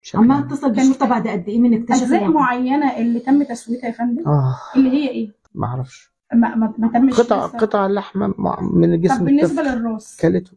شكلها. عمها اتصل بالشرطه بعد قد ايه من اكتشاف اجزاء الواقع؟ معينه اللي تم تسويتها يا فندم اه اللي هي ايه ما اعرفش ما, ما, ما تمش قطع لسه. قطع لحمه مع- من جسم طب بالنسبه الطفل للراس كلته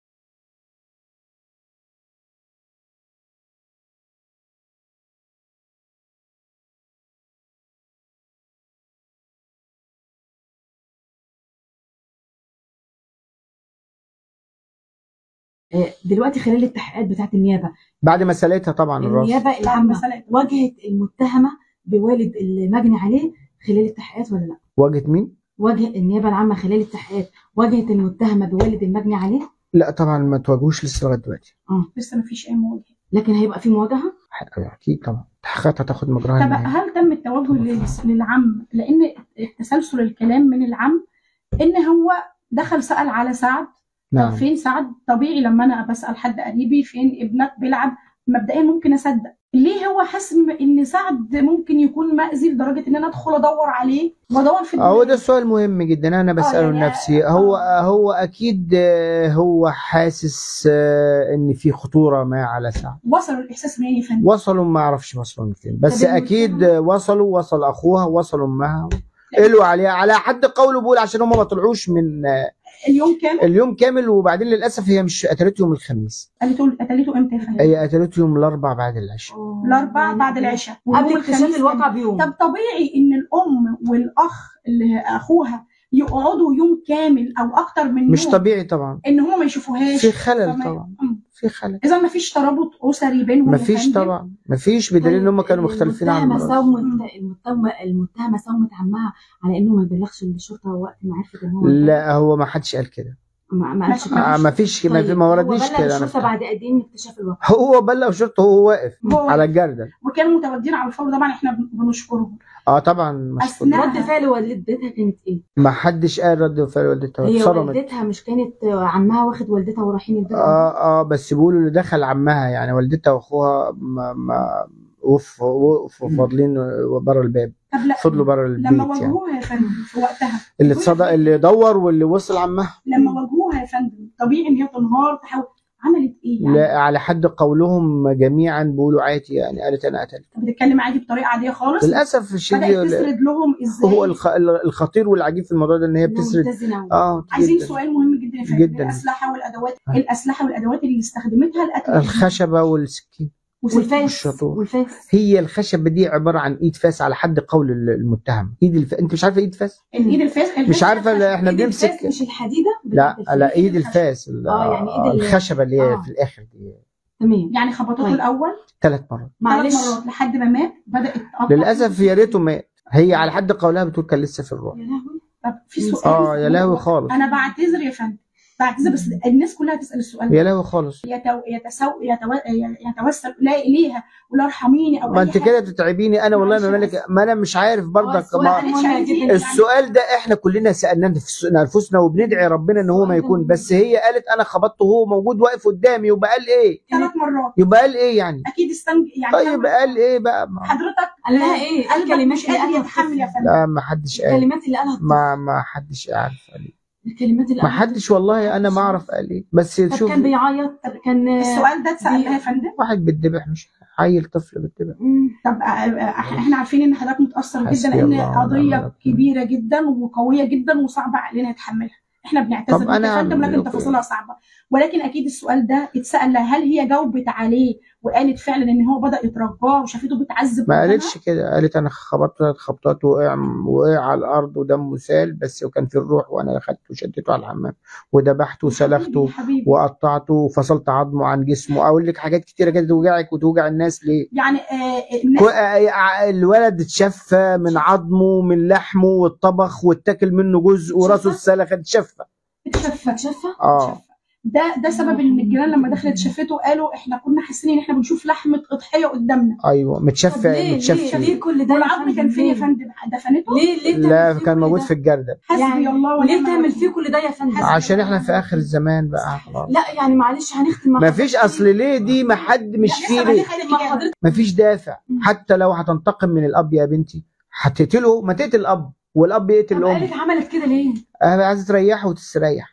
آه، دلوقتي خلال التحقيقات بتاعت النيابه بعد ما سالتها طبعا الراس النيابه بعد ما العامه سلقت. واجهت المتهمه بوالد المجني عليه خلال التحقيقات ولا لا؟ واجهت مين؟ واجه النيابه العامه خلال التحقيقات واجهت المتهمه بوالد المجني عليه لا طبعا ما تواجهوش لسه لغايه دلوقتي لسه ما فيش اي مواجهه لكن هيبقى في مواجهه اكيد طبعا التحقيقات هتاخد مجراها طب النهائي. هل تم التوجه لل- للعم لان تسلسل الكلام من العم ان هو دخل سال على سعد طب نعم فين سعد طبيعي لما انا بسال حد قريبي فين ابنك بيلعب مبدئيا ممكن اصدق ليه هو حاسس ان سعد ممكن يكون مأذي لدرجه ان انا ادخل ادور عليه وادور في هو ده الدنيا؟ سؤال مهم جدا انا بساله يعني لنفسي هو هو اكيد آه، هو حاسس آه، ان في خطوره ما على سعد وصلوا الاحساس منين يا فندم؟ وصلوا ما اعرفش وصلوا من فين بس طب اكيد المتهم- وصلوا وصل اخوها وصلوا امها قالوا عليها على حد قوله بيقول عشان هم ما طلعوش من آه، اليوم كام؟ اليوم كامل وبعدين للاسف هي مش قتلته يوم الخميس قتلته قتلته امتى يا فندم؟ هي قتلته يوم الاربع بعد العشاء الاربعاء بعد العشاء ويوم قبل اكتشاف الخميس الواقع كان- بيوم طب طبيعي ان الام والاخ اللي اخوها يقعدوا يوم كامل او اكتر من مش يوم طبيعي طبعا ان هم ما يشوفوهاش في خلل فما- طبعا مم. في خلل اذا ما فيش ترابط اسري بينهم يا مفيش فندم. طبعا مفيش بدليل ان هم كانوا مختلفين عن المتهمه بعض ساومت المتهمه المتهمه ساومت عمها على انه ما يبلغش الشرطه وقت ما عرفت ان هو لا هو ما حدش قال كده ما ما قالش ما- آه، ما فيش ما, في طيب، ما هو وردنيش بلغ كده انا الشرطه فاهم. بعد قد ايه من اكتشاف الواقع هو بلغ شرطه وهو واقف هو على الجردل وكانوا متواجدين على الفور طبعا احنا بن- بنشكرهم اه طبعا مشكور أثناء- رد فعل والدتها كانت ايه؟ ما حدش قال رد فعل والدتها هي اتصدمت والدتها مش كانت عمها واخد والدتها ورايحين البيت اه اه بس بيقولوا اللي دخل عمها يعني والدتها واخوها ما ما وقف وقفوا فاضلين بره الباب طب لا فضلوا بره لما البيت يعني واجهوها يا فندم في وقتها اللي اتصدق اللي دور واللي وصل عمها لما واجهوها يا فندم طبيعي ان هي تنهار تحاول عملت ايه يعني؟ لا على حد قولهم جميعا بيقولوا عادي يعني قالت انا قتلت بتتكلم عادي بطريقه عاديه خالص للاسف بدات الشديد تسرد لهم ازاي هو الخ- الخطير والعجيب في الموضوع ده ان هي بتسرد متزنه اه عايزين جدا سؤال مهم جدا يا فندم جدا. الاسلحه والادوات آه. الاسلحه والادوات اللي استخدمتها القتل الخشبه والسكين والفاس والشطور. والفاس هي الخشبه دي عباره عن ايد فاس على حد قول المتهم ايد الف... انت مش عارفه ايد فاس الايد الفاس مش عارفه لا، احنا إيد الفاس بنمسك مش الحديده لا بتاعت لا الفاس. ايد الفاس ال- آه، يعني إيد ال- الخشبه اللي هي آه. في الاخر دي تمام يعني خبطته طيب. الاول ثلاث مرات معلش ثلاث مرات لحد ما مات بدات تقطع للاسف يا ريته مات هي على حد قولها بتقول كان لسه في الروح يا لهوي طب في سؤال اه يا لهوي خالص انا بعتذر يا فندم بعتذر بس الناس كلها تسال السؤال يا ده لهوي خالص يتو... يتسو... يتو... يتوسل لا اليها ولا ارحميني او ما أي انت حاجة. كده بتتعبيني انا والله ما معلش مالك ما انا مش عارف برضك السؤال ما مهم جدا السؤال ده احنا كلنا سالناه في س- انفسنا وبندعي ربنا ان هو ما يكون بس هي قالت انا خبطته وهو موجود واقف قدامي يبقى قال ايه ثلاث مرات يبقى قال ايه يعني اكيد استنج يعني طيب قال ايه بقى ما- حضرتك قال لها ايه؟ قلبك الكلمات مش اللي قادر قالها يتحمل يا الطفل. فندم لا ما حدش قال الكلمات اللي قالها الطفل. ما ما حدش عارف قال ايه الكلمات اللي ما قالها حدش والله انا ما اعرف قال ايه بس طب شوف كان بيعيط طب كان السؤال ده اتسال لها يا فندم واحد بيتذبح مش عيل طفل بيتذبح مم. طب آه، آه، احنا عارفين ان حضرتك متاثر جدا حسبي لان الله ونعم قضيه الوكيل. كبيره جدا وقويه جدا وصعبه علينا نتحملها احنا بنعتذر طب لك أنا يا فندم أعمل لكن إيه؟ تفاصيلها صعبه ولكن اكيد السؤال ده اتسال لها هل هي جاوبت عليه وقالت فعلا ان هو بدا يترجاه وشافته بتعذب ما قدامها؟ قالتش كده قالت انا خبطته ثلاث خبطات وقع وقع على الارض ودمه سال بس وكان في الروح وانا اخدته وشدته على الحمام وذبحته وسلخته حبيبي حبيبي وقطعته وفصلت عظمه عن جسمه اقول لك حاجات كتيره كده توجعك وتوجع الناس ليه يعني آه الناس كو- آه، الولد اتشفى من عظمه من لحمه واتطبخ واتاكل منه جزء وراسه اتشفى؟ اتسلخ اتشفى اتشفى شافه اه ده ده سبب ان الجيران لما دخلت شافته قالوا احنا كنا حاسين ان احنا بنشوف لحمه اضحيه قدامنا ايوه طب متشفى ليه ليه متشفى ليه كل ده يا والعظم كان فين يا ليه؟ فندم دفنته ليه ليه تعمل لا فيه كان كل موجود ده؟ في الجردل حسبي يعني الله ونعم ليه تعمل الوكيل. فيه كل ده يا فندم حسبي عشان احنا في اخر الزمان بقى خلاص لا يعني معلش هنختم مع ما فيش اصل ليه دي ما حد مش لا، فيه لسه ما ليه في خير مع الإجابة. حضرتك ما فيش دافع مم. حتى لو هتنتقم من الاب يا بنتي هتقتله ما تقتل الاب والاب يقتل طب الام قالت عملت كده ليه؟ انا عايزه تريحه وتستريح